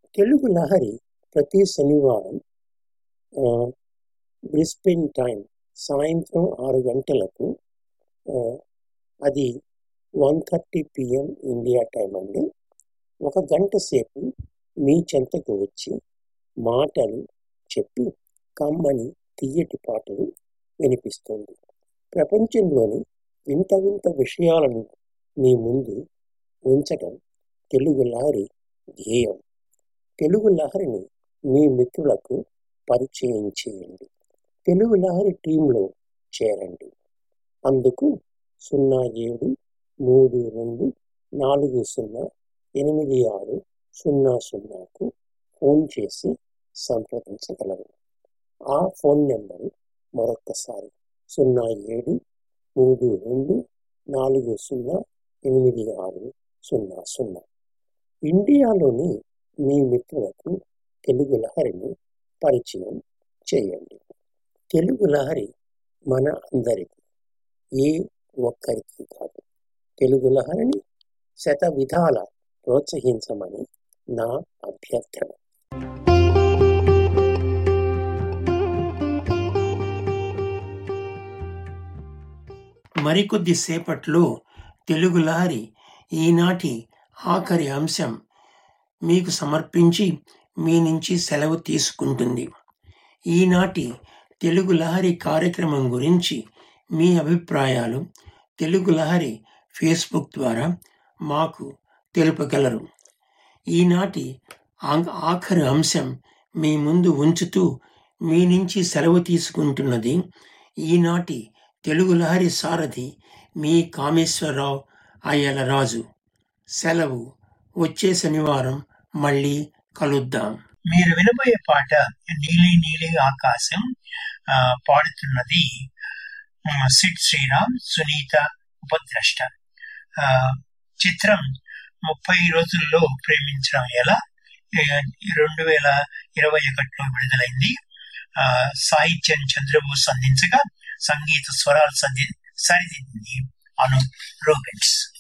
తెలుగు లహరి ప్రతి శనివారం ఆ, బ్రిస్బెన్ టైం సాయంత్రం ఆరు గంటలకు ఆ, అది one thirty PM India time అండి ఒక గంట సేపు మీ చెంతకు వచ్చి మాటలు చెప్పి కమ్మని తీయటి పాటలు వినిపిస్తుంది ప్రపంచంలోని వింత వింత విషయాలను మీ ముందు ఉంచటం తెలుగు లహరి ధ్యేయం తెలుగు లహరిని మీ మిత్రులకు పరిచయం చేయండి తెలుగు లహరి టీంలో చేరండి అందుకు సున్నా ఏడు మూడు రెండు నాలుగు సున్నా ఎనిమిది ఆరు సున్నా సున్నాకు ఫోన్ చేసి సంప్రదించగలరు ఆ ఫోన్ నెంబరు మరొక్కసారి సున్నా ఏడు మూడు రెండు నాలుగు సున్నా ఎనిమిది ఆరు సున్నా సున్నా ఇండియాలోని మీ మిత్రులకు తెలుగు లహరిని పరిచయం చేయండి తెలుగు లహరి మన అందరికీ ఏ ఒక్కరికి కాదు తెలుగు లహరిని శత విధాల ప్రోత్సహించమని నా అభ్యర్థన మరికొద్ది సేపట్లో తెలుగు లహరి ఈనాటి ఆఖరి అంశం మీకు సమర్పించి మీ నుంచి సెలవు తీసుకుంటుంది ఈనాటి తెలుగు లహరి కార్యక్రమం గురించి మీ అభిప్రాయాలు తెలుగు లహరి ఫేస్బుక్ ద్వారా మాకు తెలుపగలరు ఈనాటి ఆ- ఆఖరి అంశం మీ ముందు ఉంచుతూ మీ నుంచి సెలవు తీసుకుంటున్నది ఈనాటి తెలుగు లహరి సారథి మీ కామేశ్వరరావు అయ్యల రాజు సెలవు వచ్చే శనివారం మళ్ళీ కలుద్దాం మీరు వినబోయే పాట నీలి నీలి ఆకాశం ఆ, పాడుతున్నది ఆ, సిడ్ శ్రీరామ్ సునీత ఉపద్రష్ట ఆ, చిత్రం ముప్పై రోజుల్లో ప్రేమించడం ఎలా ఏ, రెండు వేల ఇరవై ఒకటిలో విడుదలైంది ఆ, సాహిత్యం చంద్రబోస్ అందించగా సంగీత స్వరాలు సంధి సరిదిద్దింది అను రోబిన్స్